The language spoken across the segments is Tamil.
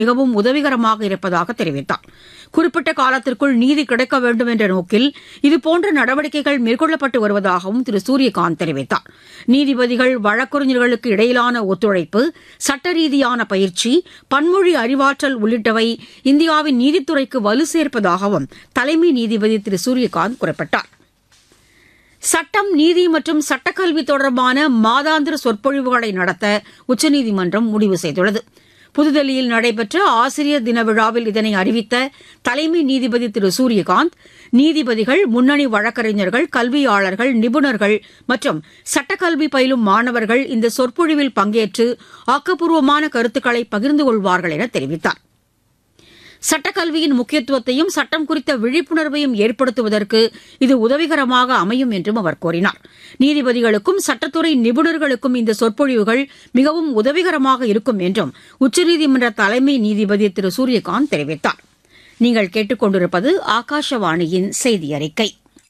மிகவும் உதவிகரமாக இருப்பதாக தெரிவித்தார் குறிப்பிட்ட காலத்திற்குள் நீதி கிடைக்க வேண்டும் என்ற நோக்கில் இதுபோன்ற நடவடிக்கைகள் மேற்கொள்ளப்பட்டு வருவதாகவும் திரு சூரியகாந்த் தெரிவித்தார் நீதிபதிகள் வழக்கறிஞர்களுக்கு இடையிலான ஒத்துழைப்பு சட்ட ரீதியான பயிற்சி பன்மொழி அறிவாற்றல் உள்ளிட்டவை இந்தியாவின் நீதித்துறைக்கு வலு சேர்ப்பதாகவும் தலைமை நீதிபதி திரு சூரியகாந்த் குறிப்பிட்டார் சட்டம் நீதி மற்றும் சட்டக்கல்வி தொடர்பான மாதாந்திர சொற்பொழிவுகளை நடத்த உச்சநீதிமன்றம் முடிவு செய்துள்ளது புதுதில்லியில் நடைபெற்ற ஆசிரியர் தின விழாவில் இதனை அறிவித்த தலைமை நீதிபதி திரு சூரியகாந்த் நீதிபதிகள் முன்னணி வழக்கறிஞர்கள் கல்வியாளர்கள் நிபுணர்கள் மற்றும் சட்டக்கல்வி பயிலும் மாணவர்கள் இந்த சொற்பொழிவில் பங்கேற்று ஆக்கப்பூர்வமான கருத்துக்களை பகிர்ந்து கொள்வார்கள் என தெரிவித்தார் சட்டக்கல்வியின் முக்கியத்துவத்தையும் சட்டம் குறித்த விழிப்புணர்வையும் ஏற்படுத்துவதற்கு இது உதவிகரமாக அமையும் என்றும் அவர் கூறினார் நீதிபதிகளுக்கும் சட்டத்துறை நிபுணர்களுக்கும் இந்த சொற்பொழிவுகள் மிகவும் உதவிகரமாக இருக்கும் என்றும் உச்சநீதிமன்ற தலைமை நீதிபதி திரு சூரியகாந்த் தெரிவித்தார் நீங்கள் கேட்டுக்கொண்டிருப்பது ஆகாஷவாணியின் செய்தி அறிக்கை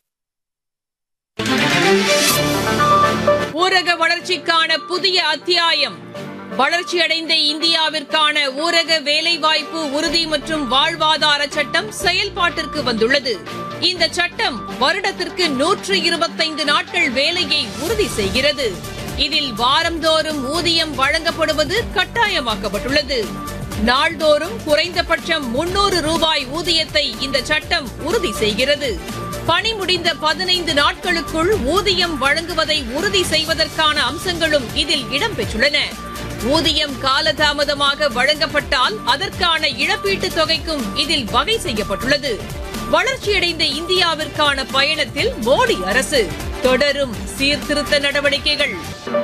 ஊரக வளர்ச்சிக்கான புதிய அத்தியாயம் வளர்ச்சியடைந்த இந்தியாவிற்கான ஊரக வேலைவாய்ப்பு உறுதி மற்றும் வாழ்வாதார சட்டம் செயல்பாட்டிற்கு வந்துள்ளது இந்த சட்டம் வருடத்திற்கு நூற்று இருபத்தைந்து நாட்கள் வேலையை உறுதி செய்கிறது இதில் வாரந்தோறும் ஊதியம் வழங்கப்படுவது கட்டாயமாக்கப்பட்டுள்ளது நாள்தோறும் குறைந்தபட்சம் முன்னூறு ரூபாய் ஊதியத்தை இந்த சட்டம் உறுதி செய்கிறது பணி முடிந்த பதினைந்து நாட்களுக்குள் ஊதியம் வழங்குவதை உறுதி செய்வதற்கான அம்சங்களும் இதில் இடம்பெற்றுள்ளன ஊதியம் காலதாமதமாக வழங்கப்பட்டால் அதற்கான இழப்பீட்டுத் தொகைக்கும் இதில் வகை செய்யப்பட்டுள்ளது வளர்ச்சியடைந்த இந்தியாவிற்கான பயணத்தில் மோடி அரசு தொடரும் சீர்திருத்த நடவடிக்கைகள்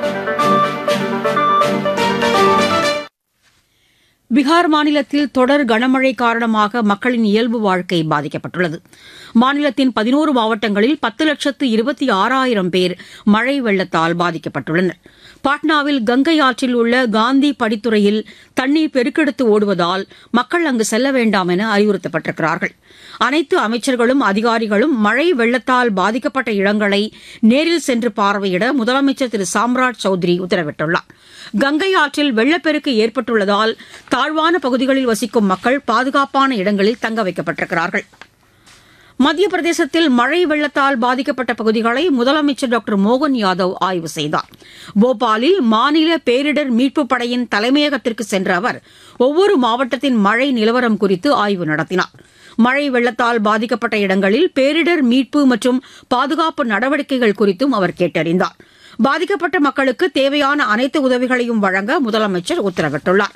பீகார் மாநிலத்தில் தொடர் கனமழை காரணமாக மக்களின் இயல்பு வாழ்க்கை பாதிக்கப்பட்டுள்ளது மாநிலத்தின் பதினோரு மாவட்டங்களில் பத்து லட்சத்து இருபத்தி ஆறாயிரம் பேர் மழை வெள்ளத்தால் பாதிக்கப்பட்டுள்ளனர் பாட்னாவில் கங்கை ஆற்றில் உள்ள காந்தி படித்துறையில் தண்ணீர் பெருக்கெடுத்து ஓடுவதால் மக்கள் அங்கு செல்ல வேண்டாம் என அறிவுறுத்தப்பட்டிருக்கிறார்கள் அனைத்து அமைச்சர்களும் அதிகாரிகளும் மழை வெள்ளத்தால் பாதிக்கப்பட்ட இடங்களை நேரில் சென்று பார்வையிட முதலமைச்சர் திரு சாம்ராஜ் சௌத்ரி உத்தரவிட்டுள்ளார் கங்கை ஆற்றில் வெள்ளப்பெருக்கு ஏற்பட்டுள்ளதால் தாழ்வான பகுதிகளில் வசிக்கும் மக்கள் பாதுகாப்பான இடங்களில் தங்க வைக்கப்பட்டிருக்கிறார்கள் மத்திய பிரதேசத்தில் மழை வெள்ளத்தால் பாதிக்கப்பட்ட பகுதிகளை முதலமைச்சர் டாக்டர் மோகன் யாதவ் ஆய்வு செய்தார் போபாலில் மாநில பேரிடர் மீட்புப் படையின் தலைமையகத்திற்கு சென்ற அவர் ஒவ்வொரு மாவட்டத்தின் மழை நிலவரம் குறித்து ஆய்வு நடத்தினார் மழை வெள்ளத்தால் பாதிக்கப்பட்ட இடங்களில் பேரிடர் மீட்பு மற்றும் பாதுகாப்பு நடவடிக்கைகள் குறித்தும் அவர் கேட்டறிந்தார் பாதிக்கப்பட்ட மக்களுக்கு தேவையான அனைத்து உதவிகளையும் வழங்க முதலமைச்சர் உத்தரவிட்டுள்ளார்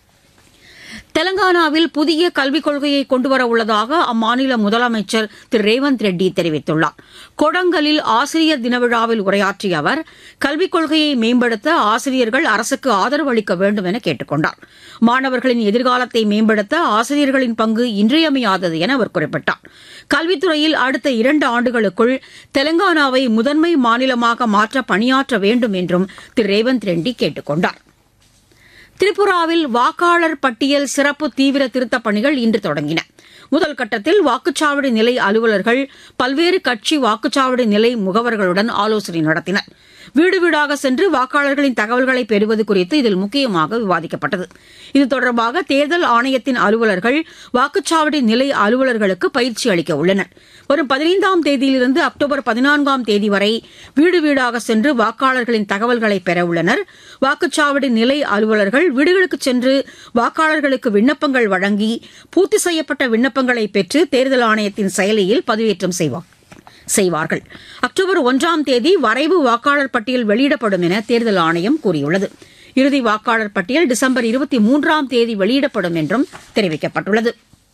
தெலங்கானாவில் புதிய கல்விக் கொள்கையை கொண்டுவர உள்ளதாக அம்மாநில முதலமைச்சர் திரு ரேவந்த் ரெட்டி தெரிவித்துள்ளார் கொடங்கலில் ஆசிரியர் தின விழாவில் உரையாற்றிய அவர் கல்விக் கொள்கையை மேம்படுத்த ஆசிரியர்கள் அரசுக்கு ஆதரவு அளிக்க வேண்டும் என கேட்டுக் கொண்டார் மாணவர்களின் எதிர்காலத்தை மேம்படுத்த ஆசிரியர்களின் பங்கு இன்றியமையாதது என அவர் குறிப்பிட்டார் கல்வித்துறையில் அடுத்த இரண்டு ஆண்டுகளுக்குள் தெலங்கானாவை முதன்மை மாநிலமாக மாற்ற பணியாற்ற வேண்டும் என்றும் திரு ரேவந்த் ரெட்டி கேட்டுக் கொண்டார் திரிபுராவில் வாக்காளர் பட்டியல் சிறப்பு தீவிர திருத்தப் பணிகள் இன்று தொடங்கின முதல் கட்டத்தில் வாக்குச்சாவடி நிலை அலுவலர்கள் பல்வேறு கட்சி வாக்குச்சாவடி நிலை முகவர்களுடன் ஆலோசனை நடத்தினர் வீடு வீடாக சென்று வாக்காளர்களின் தகவல்களை பெறுவது குறித்து இதில் முக்கியமாக விவாதிக்கப்பட்டது இது தொடர்பாக தேர்தல் ஆணையத்தின் அலுவலர்கள் வாக்குச்சாவடி நிலை அலுவலர்களுக்கு பயிற்சி அளிக்க உள்ளனர் வரும் பதினைந்தாம் தேதியிலிருந்து அக்டோபர் பதினான்காம் தேதி வரை வீடு வீடாக சென்று வாக்காளர்களின் தகவல்களை பெற உள்ளனர் வாக்குச்சாவடி நிலை அலுவலர்கள் வீடுகளுக்கு சென்று வாக்காளர்களுக்கு விண்ணப்பங்கள் வழங்கி பூர்த்தி செய்யப்பட்ட விண்ணப்பங்களை பெற்று தேர்தல் ஆணையத்தின் செயலியில் பதிவேற்றம் செய்வார் செய்வார்கள் அக்டோபர் ஒன்றாம் தேதி வரைவு வாக்காளர் பட்டியல் வெளியிடப்படும் என தேர்தல் ஆணையம் கூறியுள்ளது இறுதி வாக்காளர் பட்டியல் டிசம்பர் இருபத்தி மூன்றாம் தேதி வெளியிடப்படும் என்றும் தெரிவிக்கப்பட்டுள்ளது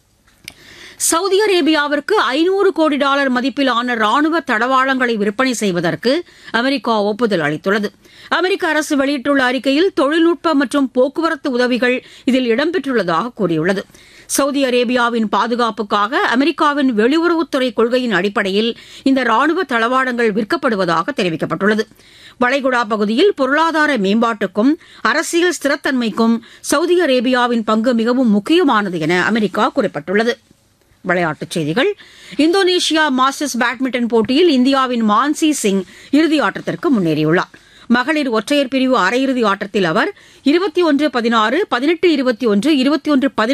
சவுதி அரேபியாவிற்கு ஐநூறு கோடி டாலர் மதிப்பிலான ராணுவ தடவாளங்களை விற்பனை செய்வதற்கு அமெரிக்கா ஒப்புதல் அளித்துள்ளது அமெரிக்க அரசு வெளியிட்டுள்ள அறிக்கையில் தொழில்நுட்ப மற்றும் போக்குவரத்து உதவிகள் இதில் இடம்பெற்றுள்ளதாக கூறியுள்ளது சவுதி அரேபியாவின் பாதுகாப்புக்காக அமெரிக்காவின் வெளியுறவுத்துறை கொள்கையின் அடிப்படையில் இந்த ராணுவ தளவாடங்கள் விற்கப்படுவதாக தெரிவிக்கப்பட்டுள்ளது வளைகுடா பகுதியில் பொருளாதார மேம்பாட்டுக்கும் அரசியல் ஸ்திரத்தன்மைக்கும் சவுதி அரேபியாவின் பங்கு மிகவும் முக்கியமானது என அமெரிக்கா குறிப்பிட்டுள்ளது விளையாட்டுச் செய்திகள் இந்தோனேஷியா மாஸ்டர்ஸ் பேட்மிண்டன் போட்டியில் இந்தியாவின் மான்சி சிங் இறுதி ஆட்டத்திற்கு முன்னேறியுள்ளார் மகளிர் ஒற்றையர் பிரிவு அரையிறுதி ஆட்டத்தில் அவர் இருபத்தி ஒன்று பதினாறு பதினெட்டு இருபத்தி ஒன்று இருபத்தி ஒன்று